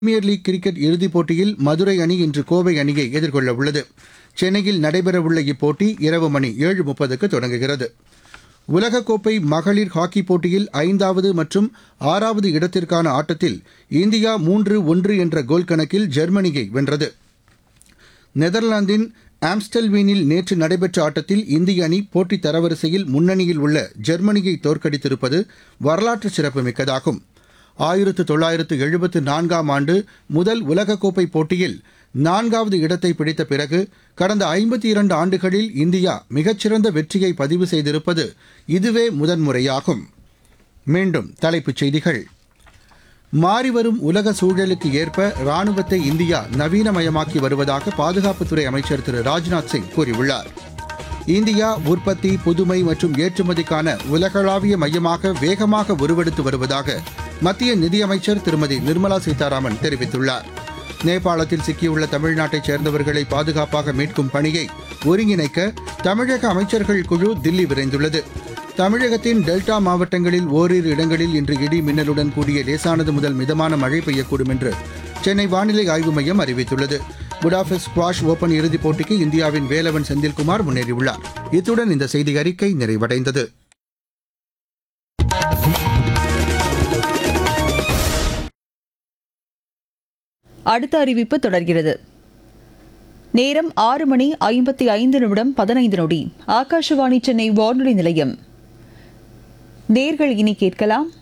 premier league cricket இறுதிப் போட்டியில் மதுரை அணி இன்று கோவை அணியை எதிர்கொள்ள உள்ளது சென்னையில் நடைபெறவுள்ள இப்போட்டி இரவு மணி ஏழு முப்பதுக்கு தொடங்குகிறது உலகக்கோப்பை மகளிர் ஹாக்கிப் போட்டியில் ஐந்தாவது மற்றும் ஆறாவது இடத்திற்கான ஆட்டத்தில் இந்தியா மூன்று ஒன்று என்ற கோல் கணக்கில் ஜெர்மனியை வென்றது நெதர்லாந்தின் ஆம்ஸ்டல்வீனில் நேற்று நடைபெற்ற ஆட்டத்தில் இந்திய அணி போட்டித் தரவரிசையில் முன்னணியில் உள்ள ஜெர்மனியை தோற்கடித்திருப்பது வரலாற்று சிறப்புமிக்கதாகும் ஆயிரத்து தொள்ளாயிரத்து எழுபத்து நான்காம் ஆண்டு முதல் உலகக்கோப்பை போட்டியில் நான்காவது இடத்தை பிடித்த பிறகு கடந்த ஐம்பத்தி இரண்டு ஆண்டுகளில் இந்தியா மிகச்சிறந்த வெற்றியை பதிவு செய்திருப்பது இதுவே முதன்முறையாகும் மீண்டும் தலைப்புச் செய்திகள் மாறிவரும் உலக சூழலுக்கு ஏற்ப ராணுவத்தை இந்தியா நவீனமயமாக்கி வருவதாக பாதுகாப்புத்துறை அமைச்சர் திரு ராஜ்நாத் சிங் கூறியுள்ளார் இந்தியா உற்பத்தி புதுமை மற்றும் ஏற்றுமதிக்கான உலகளாவிய மையமாக வேகமாக உருவெடுத்து வருவதாக மத்திய நிதியமைச்சர் திருமதி நிர்மலா சீதாராமன் தெரிவித்துள்ளார் நேபாளத்தில் சிக்கியுள்ள தமிழ்நாட்டைச் சேர்ந்தவர்களை பாதுகாப்பாக மீட்கும் பணியை ஒருங்கிணைக்க தமிழக அமைச்சர்கள் குழு தில்லி விரைந்துள்ளது தமிழகத்தின் டெல்டா மாவட்டங்களில் ஓரிரு இடங்களில் இன்று இடி மின்னலுடன் கூடிய லேசானது முதல் மிதமான மழை பெய்யக்கூடும் என்று சென்னை வானிலை ஆய்வு மையம் அறிவித்துள்ளது புடாபெஸ்ட் ஸ்குவாஷ் ஓபன் இறுதிப் போட்டிக்கு இந்தியாவின் வேலவன் செந்தில்குமார் முன்னேறியுள்ளார் இத்துடன் இந்த செய்தி அறிக்கை நிறைவடைந்தது அடுத்த அறிவிப்பு தொடர்கிறது நேரம் ஆறு மணி ஐம்பத்தி ஐந்து நிமிடம் பதினைந்து நொடி ஆகாஷவாணி சென்னை வானொலி நிலையம் நேர்கள் இனி கேட்கலாம்